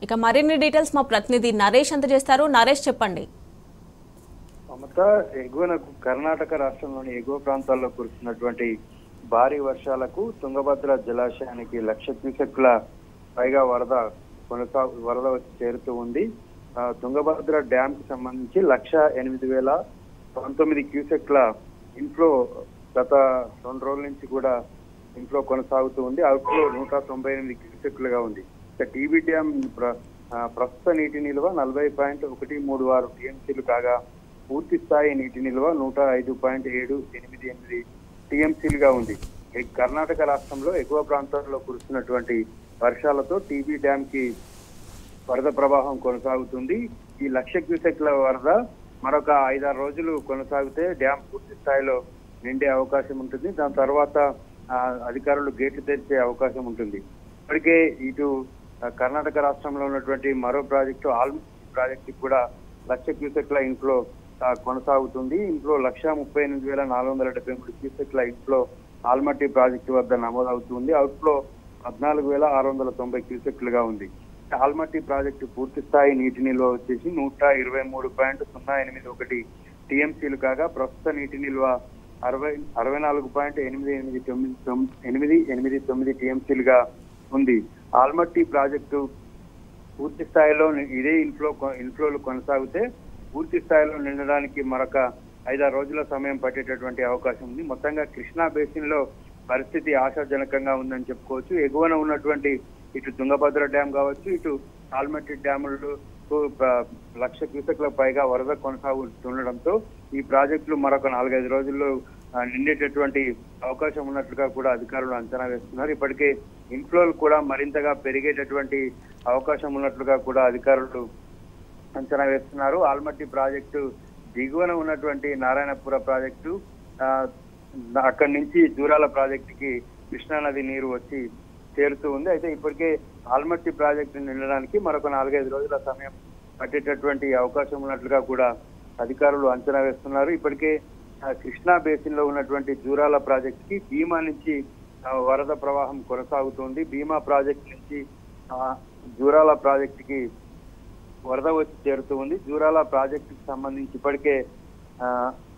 ఇక మరిన్ని డీటెయిల్స్ మా ప్రతినిధి నరేష్ అందజేస్తారు నరేష్ చెప్పండి మమత ఎగువనకు కర్ణాటక రాష్ట్రంలోని ఎగువ ప్రాంతాల్లో కురుస్తున్నటువంటి భారీ వర్షాలకు తుంగభద్ర జలాశయానికి లక్ష క్యూసెక్ల పైగా వరద కొనసాగు వరద వచ్చి చేరుతూ ఉంది ఆ, తుంగభద్ర డ్యామ్ కి సంబంధించి లక్ష ఎనిమిది వేల పంతొమ్మిది క్యూసెక్ల ఇన్ఫ్లో గత రెండు రోజుల నుంచి కూడా ఇన్ఫ్లో కొనసాగుతూ ఉంది అవుట్ఫ్లో నూట తొంభై ఎనిమిది క్యూసెక్లుగా ఉంది ఇక టీబీ డ్యామ్ ప్ర- ఆ, ప్రస్తుత నీటి నిల్వ నలభై పాయింట్ ఒకటి మూడు ఆరు టీఎంసీలు కాగా పూర్తి స్థాయి నీటి నిల్వ నూట ఐదు పాయింట్ ఏడు ఎనిమిది ఎనిమిది టీఎంసీలుగా ఉంది ఈ కర్ణాటక రాష్ట్రంలో ఎగువ ప్రాంతాల్లో కురుస్తున్నటువంటి వర్షాలతో టీబీ డ్యామ్ కి వరద ప్రవాహం కొనసాగుతుంది ఈ లక్ష క్యూసెక్ల వరద మరొక ఐదారు రోజులు కొనసాగితే డ్యామ్ పూర్తి స్థాయిలో నిండే అవకాశం ఉంటుంది దాని తర్వాత ఆ, అధికారులు గేట్లు తెరిచే అవకాశం ఉంటుంది ఇప్పటికే ఇటు ఆ, కర్ణాటక రాష్ట్రంలో ఉన్నటువంటి మరో ప్రాజెక్టు ఆల్ ప్రాజెక్టు కూడా లక్ష క్యూసెక్ల ఇన్ఫ్లో ఆ, కొనసాగుతుంది ఇంట్లో లక్ష ముప్పై ఎనిమిది వేల నాలుగు వందల డెబ్బై మూడు క్యూసెక్ల ఇన్ఫ్లో ఆల్మట్టి ప్రాజెక్టు వద్ద నమోదవుతుంది అవుట్ఫ్లో పద్నాలుగు వేల ఆరు వందల తొంభై క్యూసెక్లుగా ఉంది ఆల్మట్టి ప్రాజెక్టు పూర్తి స్థాయి నీటి నిల్వ వచ్చేసి నూట ఇరవై మూడు పాయింట్ సున్నా ఎనిమిది ఒకటి టీఎంసీలు కాగా ప్రస్తుత నీటి నిల్వ అరవై అరవై నాలుగు పాయింట్ ఎనిమిది ఎనిమిది తొమ్మిది తొమ్- ఎనిమిది ఎనిమిది తొమ్మిది టీఎంసీలుగా ఉంది ఆల్మట్టి ప్రాజెక్టు పూర్తి స్థాయిలో ని- ఇదే ఇన్ఫ్లో కొ- ఇన్ఫ్లోలు కొనసాగితే పూర్తి స్థాయిలో నిండడానికి మరొక ఐదారు రోజుల సమయం పట్టేటటువంటి అవకాశం ఉంది మొత్తంగా కృష్ణా బేసిన్ లో పరిస్థితి ఆశాజనకంగా ఉందని చెప్పుకోవచ్చు ఎగువన ఉన్నటువంటి ఇటు తుంగభద్ర డ్యామ్ కావచ్చు ఇటు ఆల్మట్టి డ్యాములు లక్ష క్యూసెక్ల పైగా వరద కొనసాగుతుండడంతో ఈ ప్రాజెక్టులు మరొక నాలుగైదు రోజుల్లో ఆ, నిండేటటువంటి అవకాశం ఉన్నట్లుగా కూడా అధికారులు అంచనా వేస్తున్నారు ఇప్పటికే ఇన్ఫ్లోలు కూడా మరింతగా పెరిగేటటువంటి అవకాశం ఉన్నట్లుగా కూడా అధికారులు అంచనా వేస్తున్నారు ఆల్మట్టి ప్రాజెక్టు దిగువన ఉన్నటువంటి నారాయణపుర ప్రాజెక్టు ఆ, అక్కడి నుంచి దూరాల ప్రాజెక్టుకి కృష్ణానది నీరు వచ్చి చేరుతూ ఉంది అయితే ఇప్పటికే ఆల్మట్టి ప్రాజెక్టు నిండడానికి మరొక నాలుగైదు రోజుల సమయం పట్టేటటువంటి అవకాశం ఉన్నట్లుగా కూడా అధికారులు అంచనా వేస్తున్నారు ఇప్పటికే ఆ, కృష్ణా బేసిన్ లో ఉన్నటువంటి జూరాల ప్రాజెక్ట్ కి భీమా నుంచి ఆ, వరద ప్రవాహం కొనసాగుతుంది భీమా ప్రాజెక్ట్ నుంచి ఆ, జూరాల ప్రాజెక్ట్ కి వరద వచ్చి చేరుతూ ఉంది జూరాల ప్రాజెక్టుకి సంబంధించి ఇప్పటికే ఆ,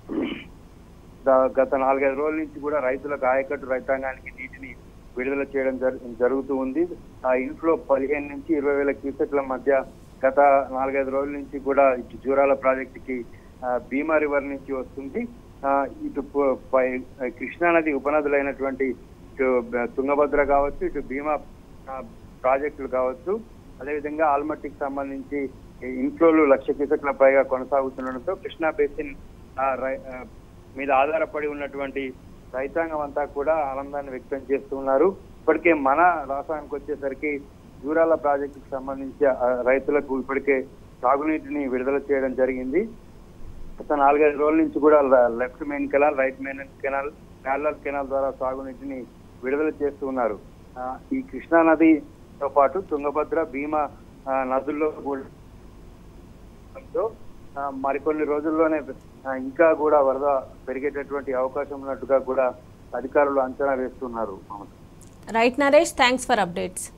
ద- గత నాలుగైదు రోజుల నుంచి కూడా రైతులకు ఆయకట్టు రైతాంగానికి నీటిని విడుదల చేయడం జరు- జరుగుతూ ఉంది ఆ ఇన్ఫ్లో పదిహేను నుంచి ఇరవై వేల క్యూసెక్ల మధ్య గత నాలుగైదు రోజుల నుంచి కూడా ఇటు జూరాల ప్రాజెక్టుకి ఆ, భీమా రివర్ నుంచి వస్తుంది ఆ, ఇటు ప- పై- కృష్ణా నది ఉపనదులైనటువంటి ఇటు బ- తుంగభద్ర కావచ్చు ఇటు భీమా ఆ, ప్రాజెక్టులు కావచ్చు అదేవిధంగా ఆల్మట్టికి సంబంధించి ఈ ఇన్ఫ్లోలు లక్ష క్యూసెక్ల పైగా కొనసాగుతుండడంతో కృష్ణా బేసిన్ ఆ, రై- ఆ, మీద ఆధారపడి ఉన్నటువంటి రైతాంగం అంతా కూడా ఆనందాన్ని వ్యక్తం చేస్తున్నారు ఇప్పటికే మన రాష్ట్రానికి వచ్చేసరికి దూరాల ప్రాజెక్టుకు సంబంధించి ఆ, రైతులకు ఇప్పటికే సాగునీటిని విడుదల చేయడం జరిగింది గత నాలుగైదు రోజుల నుంచి కూడా ల- left main canal right main canal parallel canal ద్వారా సాగునీటిని విడుదల చేస్తూ ఉన్నారు ఆ, ఈ కృష్ణా నదితో పాటు తుంగభద్ర భీమా ఆ, నదుల్లో కూడా తో, ఆ, మరికొన్ని రోజుల్లోనే ఆ, ఇంకా కూడా వరద పెరిగేటటువంటి అవకాశం ఉన్నట్టుగా కూడా అధికారులు అంచనా వేస్తున్నారు Mamata right Naresh thanks for updates